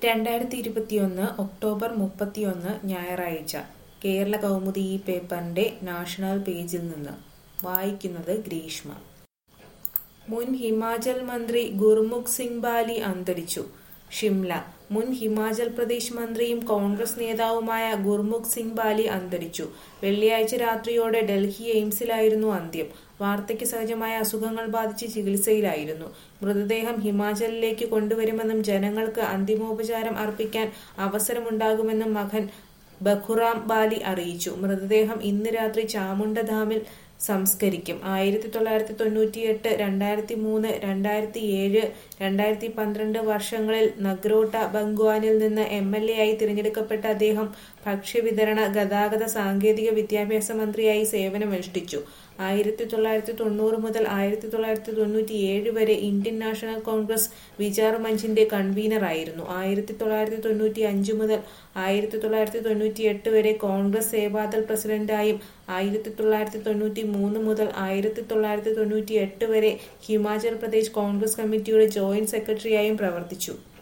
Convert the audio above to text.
രണ്ടായിരത്തി ഇരുപത്തിയൊന്ന് ഒക്ടോബർ മുപ്പത്തിയൊന്ന് ഞായറാഴ്ച കേരള കൗമുദി ഈ പേപ്പറിന്റെ നാഷണൽ പേജിൽ നിന്ന് വായിക്കുന്നത് ഗ്രീഷ്മ മുൻ ഹിമാചൽ മന്ത്രി ഗുർമുഖ് സിംഗ് ബാലി അന്തരിച്ചു ഷിംല മുൻ ഹിമാചൽ പ്രദേശ് മന്ത്രിയും കോൺഗ്രസ് നേതാവുമായ ഗുർമുഖ് സിംഗ് ബാലി അന്തരിച്ചു വെള്ളിയാഴ്ച രാത്രിയോടെ ഡൽഹി എയിംസിലായിരുന്നു അന്ത്യം വാർദ്ധക്യ സഹജമായ അസുഖങ്ങൾ ബാധിച്ച് ചികിത്സയിലായിരുന്നു മൃതദേഹം ഹിമാചലിലേക്ക് കൊണ്ടുവരുമെന്നും ജനങ്ങൾക്ക് അന്തിമോപചാരം അർപ്പിക്കാൻ അവസരമുണ്ടാകുമെന്നും മകൻ ബഖുറാം ബാലി അറിയിച്ചു മൃതദേഹം ഇന്ന് രാത്രി ചാമുണ്ടധാമിൽ സംസ്കരിക്കും ആയിരത്തി തൊള്ളായിരത്തി തൊണ്ണൂറ്റിയെട്ട് രണ്ടായിരത്തി മൂന്ന് രണ്ടായിരത്തി ഏഴ് രണ്ടായിരത്തി പന്ത്രണ്ട് വർഷങ്ങളിൽ നഗ്രോട്ട ബംഗ്വാനിൽ നിന്ന് എം എൽ എ ആയി തിരഞ്ഞെടുക്കപ്പെട്ട അദ്ദേഹം ഭക്ഷ്യവിതരണ ഗതാഗത സാങ്കേതിക വിദ്യാഭ്യാസ മന്ത്രിയായി സേവനമനുഷ്ഠിച്ചു ആയിരത്തി തൊള്ളായിരത്തി തൊണ്ണൂറ് മുതൽ ആയിരത്തി തൊള്ളായിരത്തി തൊണ്ണൂറ്റി ഏഴ് വരെ ഇന്ത്യൻ നാഷണൽ കോൺഗ്രസ് വിചാർ മഞ്ചിന്റെ കൺവീനറായിരുന്നു ആയിരത്തി തൊള്ളായിരത്തി തൊണ്ണൂറ്റി അഞ്ച് മുതൽ ആയിരത്തി തൊള്ളായിരത്തി തൊണ്ണൂറ്റി എട്ട് വരെ കോൺഗ്രസ് സേവാദൾ പ്രസിഡന്റായും ആയിരത്തി തൊള്ളായിരത്തി തൊണ്ണൂറ്റി മൂന്ന് മുതൽ ആയിരത്തി തൊള്ളായിരത്തി തൊണ്ണൂറ്റി എട്ട് വരെ ഹിമാചൽ പ്രദേശ് കോൺഗ്രസ് കമ്മിറ്റിയുടെ ജോയിന്റ് സെക്രട്ടറിയായും പ്രവർത്തിച്ചു